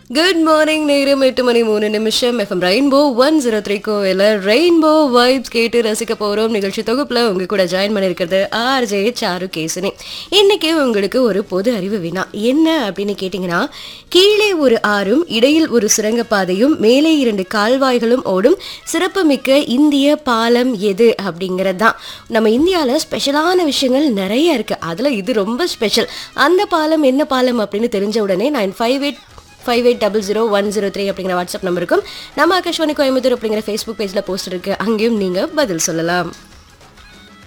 good morning நேரம் எட்டு மணி மூணு நிமிஷம் FM rainbow one zero three கோவில ரெயின்போ வைப்ஸ் கேட்டு ரசிக்க போறோம் நிகழ்ச்சி தொகுப்புல உங்க கூட ஜாயின் பண்ணியிருக்கிறது ஆர்ஜே சாரு கேசனி இன்னைக்கு உங்களுக்கு ஒரு பொது அறிவு வினா என்ன அப்படின்னு கேட்டிங்கன்னா கீழே ஒரு ஆறும் இடையில் ஒரு சுரங்கப்பாதையும் மேலே இரண்டு கால்வாய்களும் ஓடும் சிறப்புமிக்க இந்திய பாலம் எது அப்படிங்கிறது தான் நம்ம இந்தியாவில் ஸ்பெஷலான விஷயங்கள் நிறைய இருக்கு அதில் இது ரொம்ப ஸ்பெஷல் அந்த பாலம் என்ன பாலம் அப்படின்னு தெரிஞ்ச உடனே nine five eight five eight double zero one zero three அப்படிங்கிற வாட்ஸ்அப் நம்பருக்கும் நம்ம ஆகாஷ்வாணி கோயம்புத்தூர் அப்படிங்கிற ஃபேஸ்புக் பேஜில் போஸ்ட் இருக்கு அங்கேயும் நீங்கள் பதில் சொல்லலாம்